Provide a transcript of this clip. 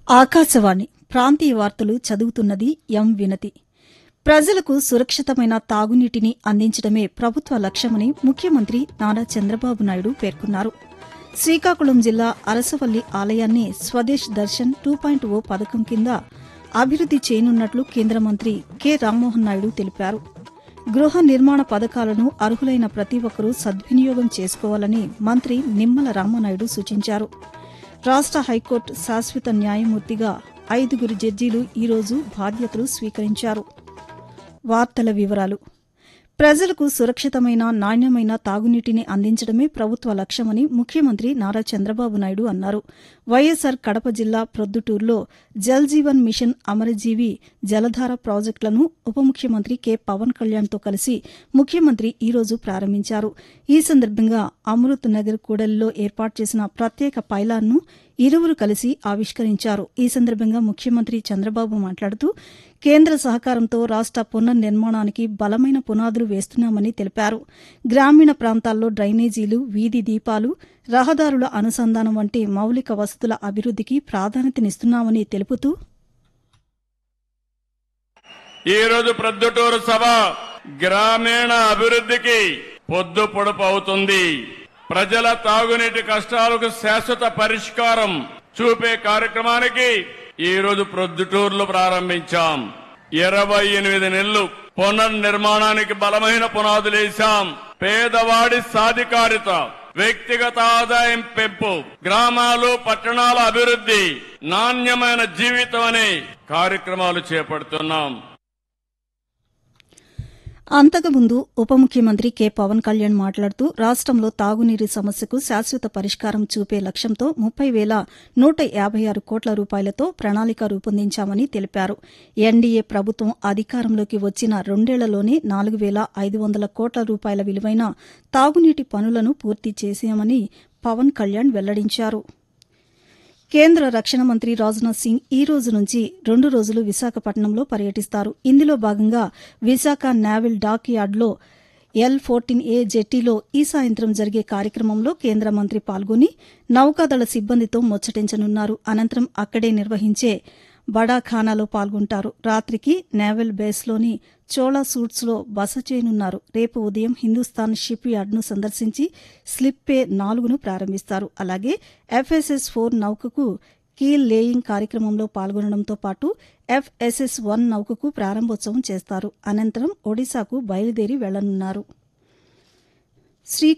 ఆకాశవాణి ప్రాంతీయ వార్తలు చదువుతున్నది ఎం వినతి ప్రజలకు సురక్షితమైన తాగునీటిని అందించడమే ప్రభుత్వ లక్ష్యమని ముఖ్యమంత్రి నారా చంద్రబాబు నాయుడు పేర్కొన్నారు శ్రీకాకుళం జిల్లా అరసవల్లి ఆలయాన్ని Swadesh Darshan two point O పథకం కింద అభివృద్ది చేయనున్నట్లు కేంద్ర మంత్రి కె రామ్మోహన్ నాయుడు తెలిపారు గృహ నిర్మాణ పథకాలను అర్హులైన ప్రతి ఒక్కరూ సద్వినియోగం చేసుకోవాలని మంత్రి నిమ్మల రామనాయుడు సూచించారు రాష్ట హైకోర్టు శాశ్వత న్యాయమూర్తిగా ఐదుగురు జడ్జీలు ఈరోజు బాధ్యతలు స్వీకరించారు వార్తల వివరాలు ప్రజలకు సురక్షితమైన నాణ్యమైన తాగునీటిని అందించడమే ప్రభుత్వ లక్ష్యమని ముఖ్యమంత్రి నారా చంద్రబాబు నాయుడు అన్నారు వైఎస్సార్ కడప జిల్లా ప్రొద్దుటూరులో జల్ జీవన్ మిషన్ అమరజీవి జలధార ప్రాజెక్టులను ఉప ముఖ్యమంత్రి కె పవన్ కళ్యాణ్తో కలిసి ముఖ్యమంత్రి ఈరోజు ప్రారంభించారు ఈ సందర్భంగా అమృత్ నగర్ కూడలిలో ఏర్పాటు చేసిన ప్రత్యేక పైలాన్ను ఇరువురు కలిసి ఆవిష్కరించారు ఈ సందర్భంగా ముఖ్యమంత్రి చంద్రబాబు మాట్లాడుతూ కేంద్ర సహకారంతో రాష్ట పునర్నిర్మాణానికి బలమైన పునాదులు వేస్తున్నామని తెలిపారు గ్రామీణ ప్రాంతాల్లో డ్రైనేజీలు వీధి దీపాలు రహదారుల అనుసంధానం వంటి మౌలిక వసతుల అభివృద్దికి ప్రాధాన్యతనిస్తున్నామని తెలుపుతూ ఈ రోజు ప్రొద్దుటూరు సభ గ్రామీణ అభివృద్ధికి పొద్దు పొడుపు అవుతుంది ప్రజల తాగునీటి కష్టాలకు శాశ్వత పరిష్కారం చూపే కార్యక్రమానికి ఈ రోజు ప్రొద్దుటూరులో ప్రారంభించాం ఇరవై ఎనిమిది నెలలు పునర్నిర్మాణానికి బలమైన పునాదులేశాం పేదవాడి సాధికారిత వ్యక్తిగత ఆదాయం పెంపు గ్రామాలు పట్టణాల అభివృద్ధి నాణ్యమైన జీవితం అనే కార్యక్రమాలు చేపడుతున్నాం అంతకుముందు ఉప ముఖ్యమంత్రి కె పవన్ కళ్యాణ్ మాట్లాడుతూ రాష్టంలో తాగునీరు సమస్యకు శాశ్వత పరిష్కారం చూపే లక్ష్యంతో ముప్పై వేల నూట యాభై ఆరు కోట్ల రూపాయలతో ప్రణాళిక రూపొందించామని తెలిపారు ఎన్డీఏ ప్రభుత్వం అధికారంలోకి వచ్చిన రెండేళ్లలోనే నాలుగు వేల ఐదు వందల కోట్ల రూపాయల విలువైన తాగునీటి పనులను పూర్తి చేశామని పవన్ కళ్యాణ్ వెల్లడించారు కేంద్ర రక్షణ మంత్రి రాజ్నాథ్ సింగ్ ఈ రోజు నుంచి రెండు రోజులు విశాఖపట్నంలో పర్యటిస్తారు ఇందులో భాగంగా విశాఖ నావల్ డాక్ యార్డ్లో ఎల్ ఫోర్టీన్ ఏ జెట్టీలో ఈ సాయంత్రం జరిగే కార్యక్రమంలో కేంద్ర మంత్రి పాల్గొని నౌకాదళ సిబ్బందితో ముచ్చటించనున్నారు అనంతరం అక్కడే నిర్వహించే బడాఖానాలో పాల్గొంటారు రాత్రికి నేవల్ బేస్లోని చోళా సూట్స్లో బస చేయనున్నారు రేపు ఉదయం హిందూస్థాన్ షిప్ యార్డ్ను సందర్శించి స్లిప్ పే నాలుగును ప్రారంభిస్తారు అలాగే ఎఫ్ఎస్ఎస్ ఫోర్ నౌకకు కీల్ లేయింగ్ కార్యక్రమంలో పాల్గొనడంతో పాటు ఎఫ్ఎస్ఎస్ వన్ నౌకకు ప్రారంభోత్సవం చేస్తారు అనంతరం ఒడిశాకు బయలుదేరి వెళ్లనున్నారు శ్రీ